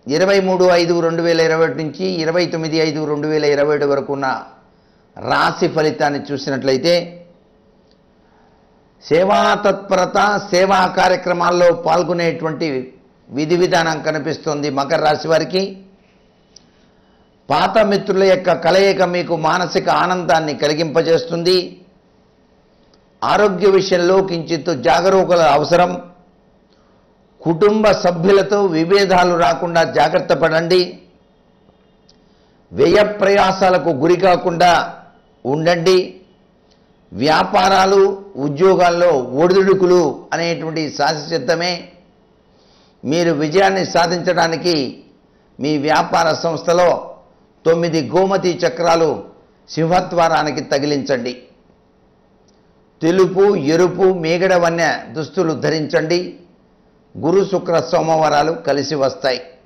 ఇరవై మూడు ఐదు రెండు వేల ఇరవై ఒకటి నుంచి ఇరవై తొమ్మిది ఐదు రెండు వేల ఇరవై ఏడు వరకు ఉన్న రాశి ఫలితాన్ని చూసినట్లయితే సేవా తత్పరత సేవా కార్యక్రమాల్లో పాల్గొనేటువంటి విధి విధానం కనిపిస్తుంది మకర రాశి వారికి పాత మిత్రుల యొక్క కలయిక మీకు మానసిక ఆనందాన్ని కలిగింపజేస్తుంది ఆరోగ్య విషయంలో కించిత్ జాగరూకత అవసరం కుటుంబ సభ్యులతో విభేదాలు రాకుండా జాగ్రత్త పడండి వ్యయ ప్రయాసాలకు గురి కాకుండా ఉండండి వ్యాపారాలు ఉద్యోగాల్లో ఒడిదుడుకులు అనేటువంటి శాశ్వతమే మీరు విజయాన్ని సాధించడానికి మీ వ్యాపార సంస్థలో తొమ్మిది గోమతి చక్రాలు సింహద్వారానికి తగిలించండి తెలుపు ఎరుపు మేగడ వన్య దుస్తులు ధరించండి గురు శుక్ర సోమవారాలు కలిసి వస్తాయి